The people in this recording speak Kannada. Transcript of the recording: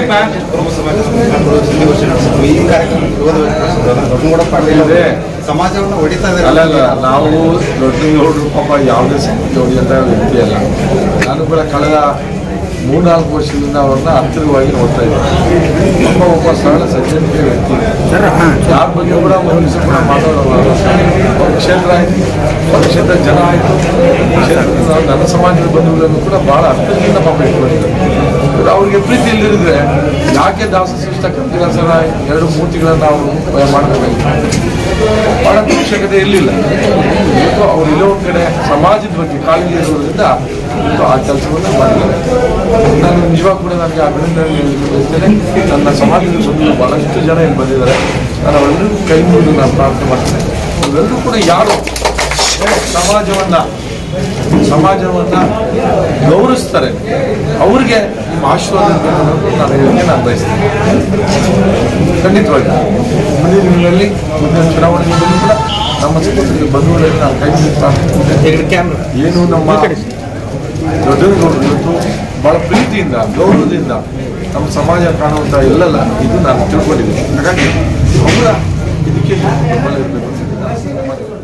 ಕುರುಬ ಸಮಾಜ ಈ ವರ್ಷ ನಡೆಸಿದ್ರು ಈ ಕಾರ್ಯಕ್ರಮ ದೊಡ್ಡಗೌಡ ಪಾಟೀಲ್ ಅವರು ಸಮಾಜವನ್ನು ಹೊಡಿತಾ ಅಲ್ಲ ಇದ್ದಾರೆ ಅಲ್ಲ ನಾವು ದೊಡ್ಡಗೌಡರು ಪಾಪ ಯಾವುದೇ ಸಂಗತಿ ಹೊಡೆಯಂತ ವ್ಯಕ್ತಿ ಅಲ್ಲ ನಾನು ಕೂಡ ಕಳೆದ ಮೂರ್ನಾಲ್ಕು ವರ್ಷದಿಂದ ಅವ್ರನ್ನ ಹತ್ತಿರವಾಗಿ ನೋಡ್ತಾ ಇದ್ದೀನಿ ಒಬ್ಬ ಒಬ್ಬ ಸರಳ ಸಜ್ಜನಿಕೆ ವ್ಯಕ್ತಿ ಯಾರ ಬಗ್ಗೆ ಕೂಡ ಒಂದು ದಿವಸ ಕೂಡ ಮಾತಾಡೋಲ್ಲ ಅವ್ರ ಕ್ಷೇತ್ರ ಆಯಿತು ಅವ್ರ ಕ್ಷೇತ್ರ ಜನ ಆಯಿತು ಕ್ಷೇತ್ರದ ನನ್ನ ಸಮಾಜದ ಬಂಧುಗಳನ್ನು ಕೂಡ ಭಾಳ ಹತ್ತಿರದಿಂದ ಪಾಪ ಇಟ್ಕೊಂಡಿದ್ದಾರೆ ಇವ್ರು ಅವ್ರಿಗೆ ಪ್ರೀತಿ ಇಲ್ಲದಿದ್ರೆ ಯಾಕೆ ದಾಸ ಶಿಷ್ಟ ಕಂತಿನ ಸಲ ಎರಡು ಮೂರ್ತಿಗಳನ್ನು ನಾವು ಭಯ ಮಾಡಬೇಕಾಗಿತ್ತು ಮಾಡೋ ಅವಶ್ಯಕತೆ ಇರಲಿಲ್ಲ ಇವತ್ತು ಅವ್ರು ಇಲ್ಲೋ ಒಂದು ಕಡೆ ಸಮಾಜದ ಬಗ್ಗೆ ಕಾಳಜಿ ಇರೋದ್ರಿಂದ ಇವತ್ತು ಆ ಕೆಲಸವನ್ನು ಮಾಡಿದ್ದಾರೆ ನಾನು ನಿಜವಾಗ ಕೂಡ ನನಗೆ ಅಭಿನಂದನೆ ಹೇಳಲಿಕ್ಕೆ ಬಯಸ್ತೇನೆ ನನ್ನ ಸಮಾಜದ ಬಂದು ಬಹಳಷ್ಟು ಜನ ಇಲ್ಲಿ ಬಂದಿದ್ದಾರೆ ನಾನು ಅವರೆಲ್ಲರಿಗೂ ಕೈ ಮುಗಿದು ನಾನು ಪ್ರಾರ್ಥನೆ ಮಾಡ್ತೇನೆ ಅವರೆಲ್ಲರೂ ಕೂಡ ಯಾರು ಸಮಾಜವನ್ನ ಸಮಾಜವನ್ನ ಗೌರವಿಸ್ತಾರೆ ಅವ್ರಿಗೆ ನಿಮ್ಮ ಆಶೀರ್ವಾದ ಬೇಕು ಅನ್ನೋದು ನಾನು ಹೇಳಲಿಕ್ಕೆ ನಾನು ಬಯಸ್ತೇನೆ ಖಂಡಿತವಾಗಿ ಮುಂದಿನ ದಿನಗಳಲ್ಲಿ ಮುಂದಿನ ಚುನಾವಣೆಗಳಲ್ಲಿ ಕೂಡ ನಮ್ಮ ಸಹೋದರಿ ಬಂಧುಗಳಲ್ಲಿ ನಾವು ಕೈ ಮುಗಿದು ಪ್ರಾರ್ಥನೆ ಏನು ನಮ್ಮ ದೊಡ್ಡಗೌಡರು ಇವತ್ತು ಬಹಳ ಪ್ರೀತಿಯಿಂದ ಗೌರವದಿಂದ ನಮ್ಮ ಸಮಾಜ ಕಾಣುವಂಥ ಎಲ್ಲಲ್ಲ ಇದು ನಾನು ತಿಳ್ಕೊಂಡಿದ್ದೀನಿ ಹಾಗಾಗಿ ಅವರ ಇದಕ್ಕೆ ಬೆಂಬಲ ಇರಬೇಕು ಅಂತ ನಾನು